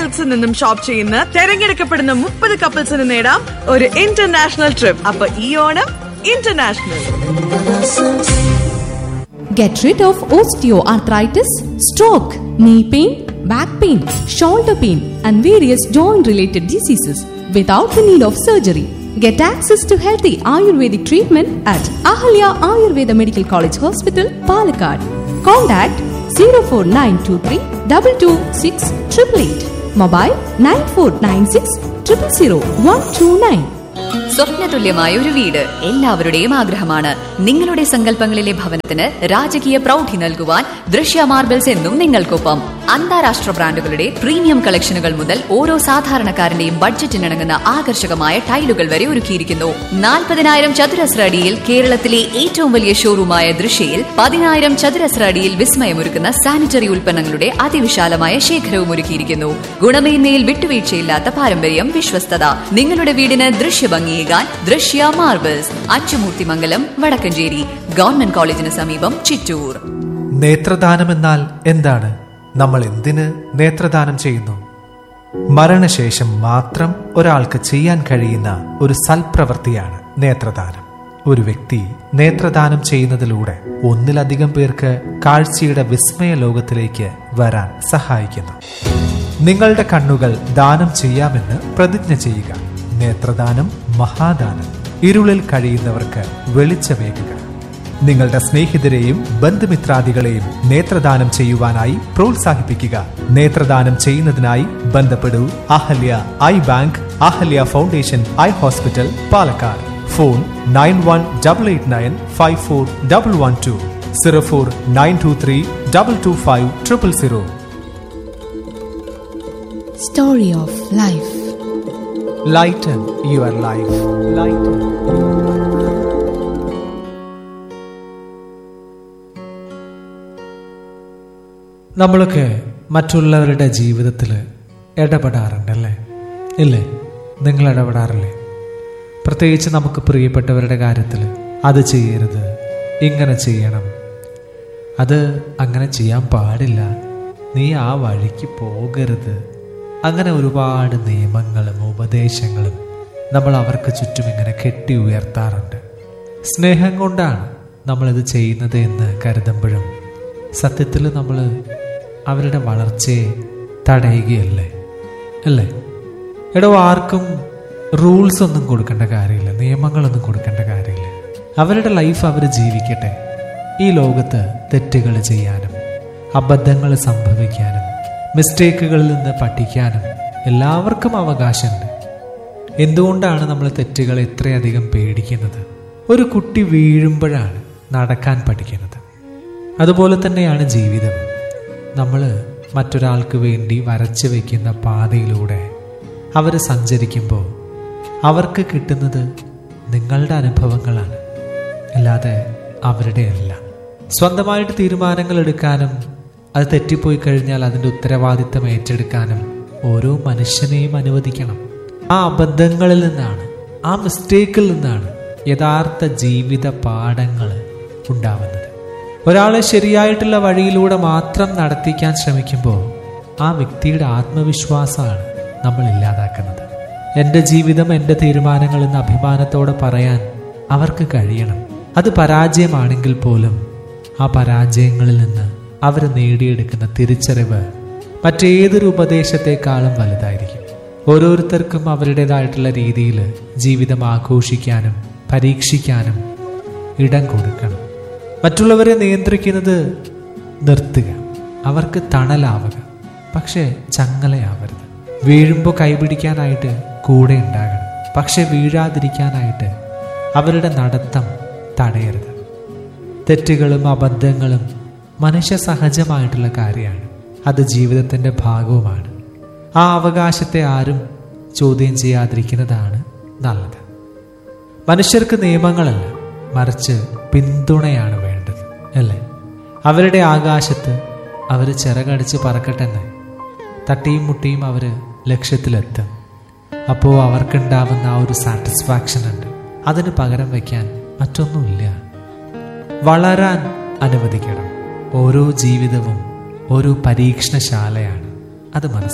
സിൽക്സിൽ നിന്നും ഷോപ്പ് ചെയ്യുന്ന തെരഞ്ഞെടുക്കപ്പെടുന്ന മുപ്പത് കപ്പിൾസിന് നേടാം ഒരു ഇന്റർനാഷണൽ ട്രിപ്പ് അപ്പൊ ഈ Onam international Get rid of osteoarthritis, stroke, knee pain, back pain, shoulder pain, and various joint related diseases without the need of surgery. Get access to healthy Ayurvedic treatment at Ahalya Ayurveda Medical College Hospital, Palakkad. Contact 04923 226 888. Mobile 9496 000 129. സ്വപ്നതുല്യമായ ഒരു വീട് എല്ലാവരുടെയും ആഗ്രഹമാണ് നിങ്ങളുടെ സങ്കല്പങ്ങളിലെ ഭവനത്തിന് രാജകീയ പ്രൗഢി നൽകുവാൻ ദൃശ്യ മാർബിൾസ് എന്നും നിങ്ങൾക്കൊപ്പം അന്താരാഷ്ട്ര ബ്രാൻഡുകളുടെ പ്രീമിയം കളക്ഷനുകൾ മുതൽ ഓരോ സാധാരണക്കാരന്റെയും ബഡ്ജറ്റിനിണങ്ങുന്ന ആകർഷകമായ ടൈലുകൾ വരെ ഒരുക്കിയിരിക്കുന്നു നാൽപ്പതിനായിരം ചതുരശ്ര അടിയിൽ കേരളത്തിലെ ഏറ്റവും വലിയ ഷോറൂമായ ദൃശ്യയിൽ പതിനായിരം ചതുരശ്ര അടിയിൽ വിസ്മയമൊരുക്കുന്ന സാനിറ്ററി ഉൽപ്പന്നങ്ങളുടെ അതിവിശാലമായ ശേഖരവും ഒരുക്കിയിരിക്കുന്നു ഗുണമേന്മയിൽ വിട്ടുവീഴ്ചയില്ലാത്ത പാരമ്പര്യം വിശ്വസ്തത നിങ്ങളുടെ വീടിന് ദൃശ്യഭംഗിയേകാൻ ദൃശ്യ മാർബിൾസ് അച്ചുമൂർത്തിമംഗലം വടക്കഞ്ചേരി ഗവൺമെന്റ് കോളേജിന് സമീപം ചിറ്റൂർ നേത്രദാനമെന്നാൽ എന്താണ് നമ്മൾ എന്തിന് നേത്രദാനം ചെയ്യുന്നു മരണശേഷം മാത്രം ഒരാൾക്ക് ചെയ്യാൻ കഴിയുന്ന ഒരു സൽപ്രവൃത്തിയാണ് നേത്രദാനം ഒരു വ്യക്തി നേത്രദാനം ചെയ്യുന്നതിലൂടെ ഒന്നിലധികം പേർക്ക് കാഴ്ചയുടെ വിസ്മയ ലോകത്തിലേക്ക് വരാൻ സഹായിക്കുന്നു നിങ്ങളുടെ കണ്ണുകൾ ദാനം ചെയ്യാമെന്ന് പ്രതിജ്ഞ ചെയ്യുക നേത്രദാനം മഹാദാനം ഇരുളിൽ കഴിയുന്നവർക്ക് വെളിച്ചമേകുക നിങ്ങളുടെ സ്നേഹിതരെയും ബന്ധുമിത്രാദികളെയും നേത്രദാനം ചെയ്യുവാനായി പ്രോത്സാഹിപ്പിക്കുക നേത്രദാനം ചെയ്യുന്നതിനായി ബന്ധപ്പെടൂ Ahalya eye bank Ahalya foundation eye hospital Palakkad phone nine one double eight nine five four double one two zero four nine two three double two five triple zero Story of Life. Lighten your life lighten നമ്മളൊക്കെ മറ്റുള്ളവരുടെ ജീവിതത്തിൽ ഇടപെടാറുണ്ടല്ലേ ഇല്ലേ നിങ്ങൾ ഇടപെടാറില്ലേ പ്രത്യേകിച്ച് നമുക്ക് പ്രിയപ്പെട്ടവരുടെ കാര്യത്തിൽ അത് ചെയ്യരുത് ഇങ്ങനെ ചെയ്യണം അത് അങ്ങനെ ചെയ്യാൻ പാടില്ല നീ ആ വഴിക്ക് പോകരുത് അങ്ങനെ ഒരുപാട് നിയമങ്ങളും ഉപദേശങ്ങളും നമ്മൾ അവർക്ക് ചുറ്റും ഇങ്ങനെ കെട്ടി ഉയർത്താറുണ്ട് സ്നേഹം കൊണ്ടാണ് നമ്മളിത് ചെയ്യുന്നത് എന്ന് കരുതുമ്പോഴും സത്യത്തിൽ നമ്മൾ അവരുടെ വളർച്ചയെ തടയുകയല്ലേ അല്ലേ എടോ ആർക്കും റൂൾസ് ഒന്നും കൊടുക്കേണ്ട കാര്യമില്ല നിയമങ്ങളൊന്നും കൊടുക്കേണ്ട കാര്യമില്ല അവരുടെ ലൈഫ് അവർ ജീവിക്കട്ടെ ഈ ലോകത്ത് തെറ്റുകൾ ചെയ്യാനും അബദ്ധങ്ങൾ സംഭവിക്കാനും മിസ്റ്റേക്കുകളിൽ നിന്ന് പഠിക്കാനും എല്ലാവർക്കും അവകാശമുണ്ട് എന്തുകൊണ്ടാണ് നമ്മൾ തെറ്റുകൾ ഇത്രയധികം പേടിക്കുന്നത് ഒരു കുട്ടി വീഴുമ്പോഴാണ് നടക്കാൻ പഠിക്കുന്നത് അതുപോലെ തന്നെയാണ് ജീവിതം നമ്മൾ മറ്റൊരാൾക്ക് വേണ്ടി വരച്ചു വയ്ക്കുന്ന പാതയിലൂടെ അവർ സഞ്ചരിക്കുമ്പോൾ അവർക്ക് കിട്ടുന്നത് നിങ്ങളുടെ അനുഭവങ്ങളാണ് അല്ലാതെ അവരുടെ അല്ല സ്വന്തമായിട്ട് തീരുമാനങ്ങൾ എടുക്കാനും അത് തെറ്റിപ്പോയി കഴിഞ്ഞാൽ അതിൻ്റെ ഉത്തരവാദിത്തം ഏറ്റെടുക്കാനും ഓരോ മനുഷ്യനെയും അനുവദിക്കണം ആ അബദ്ധങ്ങളിൽ നിന്നാണ് ആ മിസ്റ്റേക്കിൽ നിന്നാണ് യഥാർത്ഥ ജീവിത പാഠങ്ങൾ ഉണ്ടാവുന്നത് ഒരാളെ ശരിയായിട്ടുള്ള വഴിയിലൂടെ മാത്രം നടത്തിക്കാൻ ശ്രമിക്കുമ്പോൾ ആ വ്യക്തിയുടെ ആത്മവിശ്വാസമാണ് നമ്മൾ ഇല്ലാതാക്കുന്നത് എൻ്റെ ജീവിതം എൻ്റെ തീരുമാനങ്ങൾ എന്ന് അഭിമാനത്തോടെ പറയാൻ അവർക്ക് കഴിയണം അത് പരാജയമാണെങ്കിൽ പോലും ആ പരാജയങ്ങളിൽ നിന്ന് അവർ നേടിയെടുക്കുന്ന തിരിച്ചറിവ് മറ്റേതൊരു ഉപദേശത്തെക്കാളും വലുതായിരിക്കും ഓരോരുത്തർക്കും അവരുടേതായിട്ടുള്ള രീതിയിൽ ജീവിതം ആഘോഷിക്കാനും പരീക്ഷിക്കാനും ഇടം കൊടുക്കണം മറ്റുള്ളവരെ നിയന്ത്രിക്കുന്നത് നിർത്തുക അവർക്ക് തണലാവുക പക്ഷേ ചങ്ങലയാവരുത് വീഴുമ്പോൾ കൈപിടിക്കാനായിട്ട് കൂടെ ഉണ്ടാകണം പക്ഷെ വീഴാതിരിക്കാനായിട്ട് അവരുടെ നടത്തം തടയരുത് തെറ്റുകളും അബദ്ധങ്ങളും മനുഷ്യ സഹജമായിട്ടുള്ള കാര്യമാണ് അത് ജീവിതത്തിൻ്റെ ഭാഗവുമാണ് ആ അവകാശത്തെ ആരും ചോദ്യം ചെയ്യാതിരിക്കുന്നതാണ് നല്ലത് മനുഷ്യർക്ക് നിയമങ്ങളല്ല മറിച്ച് പിന്തുണയാണ് വേണ്ടത് അല്ലേ അവരുടെ ആകാശത്ത് അവർ ചിറകടിച്ച് പറക്കട്ടെന്ന് തട്ടിയും മുട്ടിയും അവർ ലക്ഷ്യത്തിലെത്തും അപ്പോൾ അവർക്കുണ്ടാവുന്ന ആ ഒരു സാറ്റിസ്ഫാക്ഷൻ ഉണ്ട് അതിന് പകരം വയ്ക്കാൻ മറ്റൊന്നുമില്ല വളരാൻ അനുവദിക്കണം ഓരോ ജീവിതവും ഓരോ പരീക്ഷണശാലയാണ് അത് മനസ്സിലാക്കണം